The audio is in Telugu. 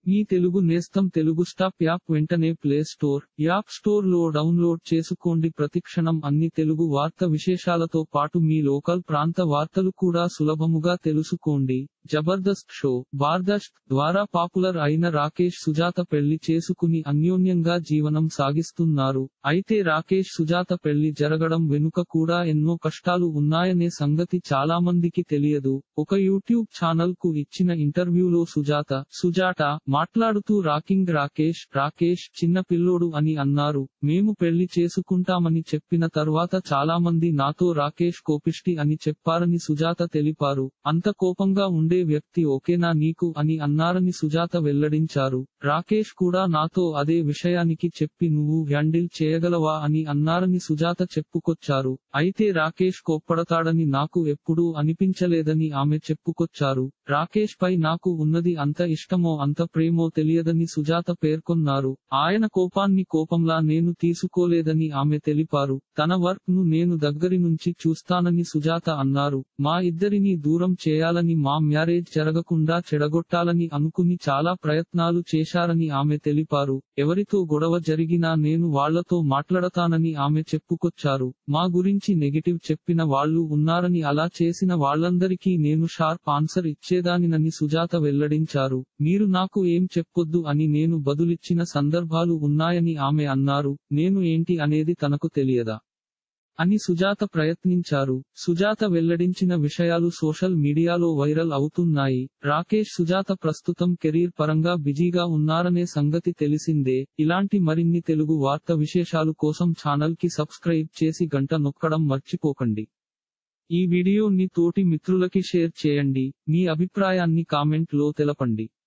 మీ తెలుగు నేస్తం తెలుగు స్టాప్ యాప్ వెంటనే ప్లే స్టోర్ యాప్ స్టోర్ లో డౌన్లోడ్ చేసుకోండి ప్రతిక్షణం అన్ని తెలుగు వార్త విశేషాలతో పాటు మీ లోకల్ ప్రాంత వార్తలు కూడా సులభముగా తెలుసుకోండి జబర్దస్త్ షో బార్దస్ట్ ద్వారా పాపులర్ అయిన రాకేష్ సుజాత పెళ్లి చేసుకుని అన్యోన్యంగా జీవనం సాగిస్తున్నారు అయితే రాకేష్ సుజాత పెళ్లి జరగడం వెనుక కూడా ఎన్నో కష్టాలు ఉన్నాయనే సంగతి చాలా మందికి తెలియదు ఒక యూట్యూబ్ ఛానల్ కు ఇచ్చిన ఇంటర్వ్యూలో సుజాత సుజాట మాట్లాడుతూ రాకింగ్ రాకేష్ రాకేష్ చిన్న పిల్లోడు అని అన్నారు మేము పెళ్లి చేసుకుంటామని చెప్పిన తర్వాత చాలా మంది నాతో రాకేష్ కోపిష్టి అని చెప్పారని సుజాత తెలిపారు అంత కోపంగా ఉండే వ్యక్తి ఓకేనా నీకు అని అన్నారని సుజాత వెల్లడించారు రాకేష్ కూడా నాతో అదే విషయానికి చెప్పి నువ్వు హ్యాండిల్ చేయగలవా అని అన్నారని సుజాత చెప్పుకొచ్చారు అయితే రాకేష్ కోప్పడతాడని నాకు ఎప్పుడూ అనిపించలేదని ఆమె చెప్పుకొచ్చారు రాకేష్ పై నాకు ఉన్నది అంత ఇష్టమో అంత ప్రేమో తెలియదని సుజాత పేర్కొన్నారు ఆయన కోపాన్ని కోపంలా నేను తీసుకోలేదని ఆమె తెలిపారు తన వర్క్ ను నేను దగ్గరి నుంచి చూస్తానని సుజాత అన్నారు మా ఇద్దరిని దూరం చేయాలని మా మ్యారేజ్ జరగకుండా చెడగొట్టాలని అనుకుని చాలా ప్రయత్నాలు చేశారని ఆమె తెలిపారు ఎవరితో గొడవ జరిగినా నేను వాళ్లతో మాట్లాడతానని ఆమె చెప్పుకొచ్చారు మా గురించి నెగటివ్ చెప్పిన వాళ్ళు ఉన్నారని అలా చేసిన వాళ్ళందరికీ నేను షార్ప్ ఆన్సర్ ఇచ్చేదానినని సుజాత వెల్లడించారు మీరు నాకు ఏం చెప్పొద్దు అని నేను బదులిచ్చిన సందర్భాలు ఉన్నాయని ఆమె అన్నారు నేను ఏంటి అనేది తనకు తెలియదా అని సుజాత ప్రయత్నించారు సుజాత వెల్లడించిన విషయాలు సోషల్ మీడియాలో వైరల్ అవుతున్నాయి రాకేష్ సుజాత ప్రస్తుతం కెరీర్ పరంగా బిజీగా ఉన్నారనే సంగతి తెలిసిందే ఇలాంటి మరిన్ని తెలుగు వార్త విశేషాలు కోసం ఛానల్ కి సబ్స్క్రైబ్ చేసి గంట నొక్కడం మర్చిపోకండి ఈ వీడియోని తోటి మిత్రులకి షేర్ చేయండి మీ అభిప్రాయాన్ని కామెంట్ లో తెలపండి